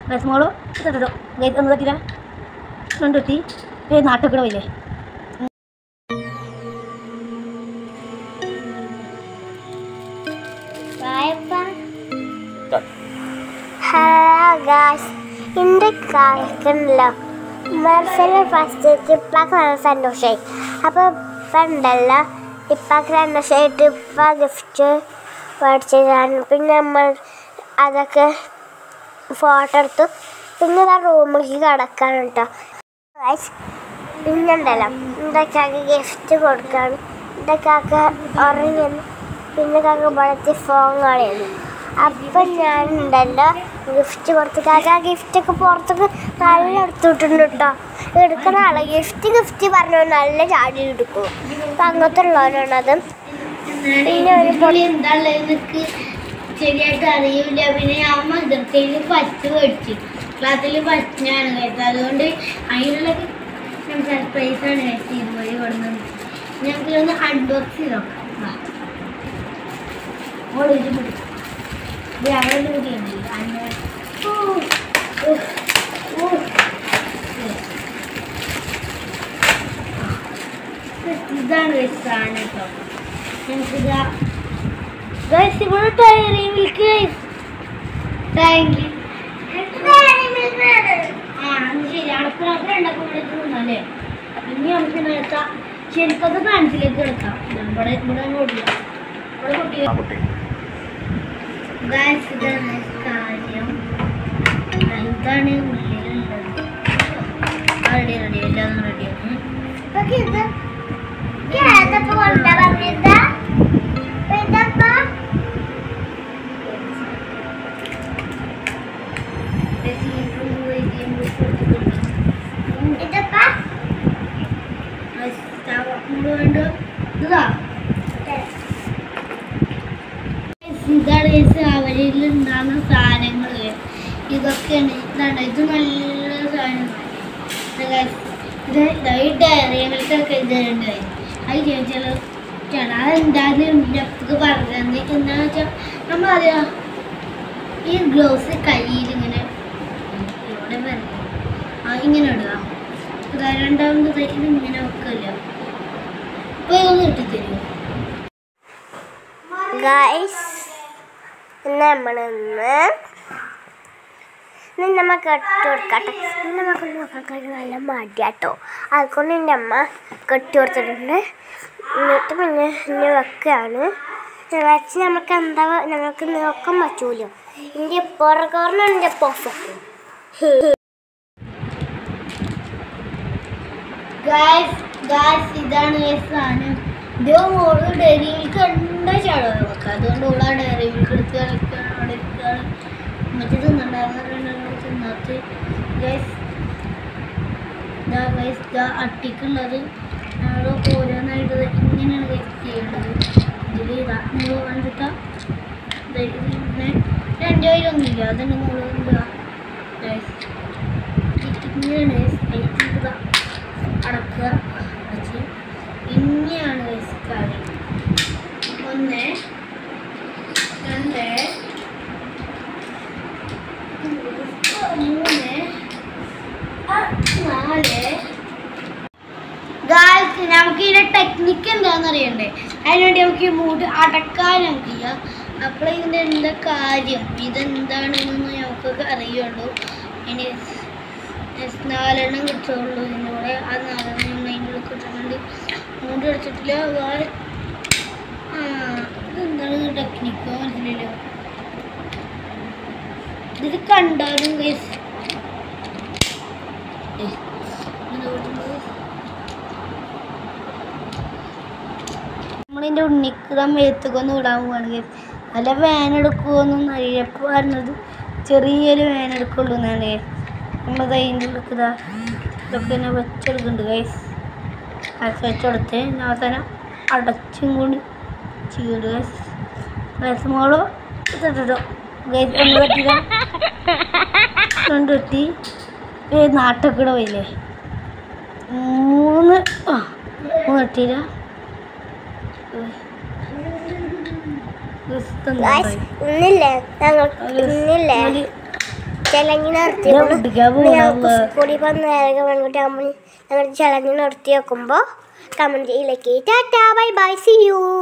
രസമോളോ തട്ടോ guys ഒന്ന് തട്ടില്ല രണ്ട് തട്ടി ഏ നാട്ടൊക്കെ പോയില്ലേ ഹലോ ഗായ്സ് എൻ്റെ കാണിക്കണല്ലോ മത്സരം ഫസ്റ്റ് ഇപ്പാക്ക് നല്ല സന്തോഷമായി അപ്പോൾ ഇപ്പം ഉണ്ടല്ലോ ഇപ്പാക്ക് സന്തോഷമായിട്ട് ഇപ്പ ഗിഫ്റ്റ് മേടിച്ചതാണ് പിന്നെ നമ്മൾ അതൊക്കെ ഫോട്ടോ എടുത്തു പിന്നെ ആ റൂമിലേക്ക് കിടക്കാണ് കേട്ടോ ഗായ്സ് പിന്നെ ഉണ്ടല്ലോ എൻ്റെ കാക്ക ഗിഫ്റ്റ് കൊടുക്കാണ് എൻ്റെ കാക്ക ഉറങ്ങുന്നു പിന്നെ കാക്ക വളർത്തി ഫോൺ കളിയുന്നു അപ്പം ഞാനുണ്ടല്ലോ ഗിഫ്റ്റ് കൊടുത്ത് കാക്ക ഗിഫ്റ്റ് ഒക്കെ പുറത്തൊക്കെ നല്ല എടുത്തിട്ടുണ്ട് കേട്ടോ എടുക്കണ ആളെ ഗിഫ്റ്റ് ഗിഫ്റ്റ് പറഞ്ഞു നല്ല ചാടി എടുക്കും അപ്പം അങ്ങനത്തെ ഉള്ളവരാണത് പിന്നെ ഒരു പുളി എന്താണുള്ളത് എനിക്ക് ശരിയായിട്ട് അറിയില്ല പിന്നെ ഞാൻ മദർസയിൽ ഫസ്റ്റ് പഠിച്ചു ക്ലാസ്സിൽ ഫസ്റ്റിനാണ് കേട്ടത് അതുകൊണ്ട് അതിനുള്ള സർപ്രൈസ് ആണ് കേട്ടോ ഇതുവഴി കൊടുക്കുന്നത് ഞങ്ങൾക്കൊന്ന് അൺബോക്സ് ചെയ്ത് നോക്കാം വാ. ഓള് ഇത് പിടി. ഇത് അവിടെ ഒരു പിടിയുണ്ടല്ലോ. അൺബോക്സ്. ഓ, ഓ, ഓ. ഇതാണ് guys സാധനം കേട്ടോ ഞങ്ങൾക്കിതാ ഗൈസ് ഇവിടെ Dairy Milk guys thank you ആ അത് ശരി അടപ്പ് നമുക്ക് രണ്ടൊക്കെ ഇവിടെ തിന്നല്ലേ ഇനി നമുക്ക് നേരത്തെ ശരിക്കത് കാണിച്ചിലേക്ക് എടുക്കാം ഇവിടെ ഇവിടെ ഓടില്ല ഇവിടെ കുട്ടികൾ കുട്ടി ഗൈസ് ഇതാണ് കാര്യം ഇതാണ് ഉള്ളിലുള്ളത് റെഡി റെഡി എല്ലാം റെഡിയാണ് ഇത് ഏതപ്പോ കൊണ്ടാ പറഞ്ഞത് ഇതപ്പോ ഇതപ്പോ ഇതാണ് guys അവരിൽ ഉണ്ടാകുന്ന സാധനങ്ങൾ ഇതൊക്കെയാണ് ഇതാണ് ഇത് നല്ല സാധനമാണ് ഇത് guys, ഇത് ഈ ഡയറി മിൽക്കൊക്കെ ഇതുണ്ട് അത് ചോദിച്ചാൽ അതെന്തായാലും ഡെപ്ത് പറഞ്ഞത് എന്താണെന്ന് വെച്ചാൽ നമ്മൾ അറിയാം ഈ ഗ്ലൗസ് കയ്യിൽ ഇങ്ങനെ ഇവിടെ വരണം ആ ഇങ്ങനെ ഇടുക ഇതാ രണ്ടാമത് ദേ ഇത് ഇങ്ങനെ വെക്കല്ലോ അപ്പൊ ഇതൊന്ന് ഇട്ടിത്തരുമോ ഗൈസ് നമ്മളിന്ന് ഇന്ന് നമ്മ കെട്ടി കൊടുക്കട്ടെ ഇന്ന് നമുക്ക് നോക്കാൻ നല്ല മടിയാട്ടോ അതുകൊണ്ട് എൻ്റെ അമ്മ കെട്ടി കൊടുത്തിട്ടുണ്ട് എന്നിട്ട് പിന്നെ ഇന്ന് വെക്കുകയാണ് വെച്ച് നമുക്ക് എന്താ നമുക്ക് നോക്കാൻ പറ്റൂലോ എൻ്റെ പുറകോർന്ന് എൻ്റെ പൊഫൊക്കെ ഗായ്സ് ഗായ്സ് ഇതാണ് ഈ സാധനം ഇത് മോള് ഡയറി മിൽക്ക് കണ്ട ചാടോ നമുക്ക് അതുകൊണ്ട് ഓള് ആ ഡയറി മിൽക്ക് എടുത്ത് കളിക്കുകയാണ് അവിടെ ഇരിക്കുകയാണ് മറ്റേ തിന്നുണ്ടാകുന്ന തിന്നാത്ത് ഗൈസ് ഇതാ ഗൈസ് ഇതാ അട്ടിക്കുള്ളത് നമ്മൾ ഓരോന്നായിട്ട് ദേ ഇങ്ങനെയാണ് ഗൈസ് ചെയ്യേണ്ടത് ഇതിൽ ഇതാ മോള് കണ്ടിട്ടാ ദേ ഇത് ഇങ്ങനെ രണ്ട് കയ്യിലൊന്നുമില്ല അതിൻ്റെ മോള് എന്താ ഗൈസ് ഇങ്ങനെയാണ് ഗൈസ് ഇതാ അടക്കുക വെച്ച് ഇങ്ങനെയാണ് guys കാര്യം ഒന്ന് രണ്ട് മൂന്ന് നാല് ഗായ്സ് നമുക്ക് ഇതിന്റെ ടെക്നിക്ക് എന്താണെന്ന് അറിയണ്ടേ അതിനുവേണ്ടി നമുക്ക് ഈ മൂട് അടക്കാൻ നമുക്ക് ചെയ്യാം അപ്പോൾ ഇതിൻ്റെ എന്താ കാര്യം ഇതെന്താണെന്ന് നമുക്കൊക്കെ അറിയുള്ളൂ ഇനി Yes, നാലെണ്ണം കിട്ടുള്ളൂ ഇതിനൂടെ ആ നാലെണ്ണം അതിൻ്റെ ഉള്ളിൽ കിട്ടുന്നുണ്ട് മൂന്ന് അടിച്ചിട്ടില്ല വേറെ ആ ഇതെന്താണ് ടെക്നിക്കോ മനസ്സിലല്ലോ ഇത് കണ്ടാലും guys. ഏയ്, ഇത് ഓടുന്നത്. നമ്മളിതിൻ്റെ ഉണ്ണിക്ക് മേത്തുക്കൊന്ന് വിടാൻ പോവാണ് guys. നല്ല വേന എടുക്കുമോന്നൊന്നും അറിയില്ല എപ്പോൾ പറഞ്ഞത് ചെറിയൊരു വേന എടുക്കുള്ളൂ എന്നാണ് നമ്മൾ അതിൻ്റെ ഉള്ളിൽ ഇതാ ഇതൊക്കെ തന്നെ വെച്ചെടുക്കുന്നുണ്ട് ഗൈസ് അടച്ച് വെച്ചെടുത്ത് ഞാൻ അവസാനം അടച്ചും കൂടി ചെയ്തു ഗൈസ് ഗൈസ് മോളോ ഇട്ടിട്ടോ ഗൈസ് ഒന്ന് പറ്റില്ല രണ്ട് പറ്റി ഏ നാട്ടൊക്കെ പോയില്ലേ മൂന്ന് ആ മൂന്ന് പറ്റിയില്ല ഗൈസ് ഇന്നില്ലേ ഞങ്ങൾ ഇന്നില്ലേ ചലഞ്ച് നിർത്തി ഞാൻ കുടിക്കാൻ പോവാ. കൂടി ഇപ്പം നേരെ പെൺകുട്ടി ആകുമ്പോൾ ഞങ്ങൾ ചലഞ്ച് നിർത്തി വെക്കുമ്പോൾ കമൻറ്റ് ചെയ്യിലേക്ക് tata bye bye see U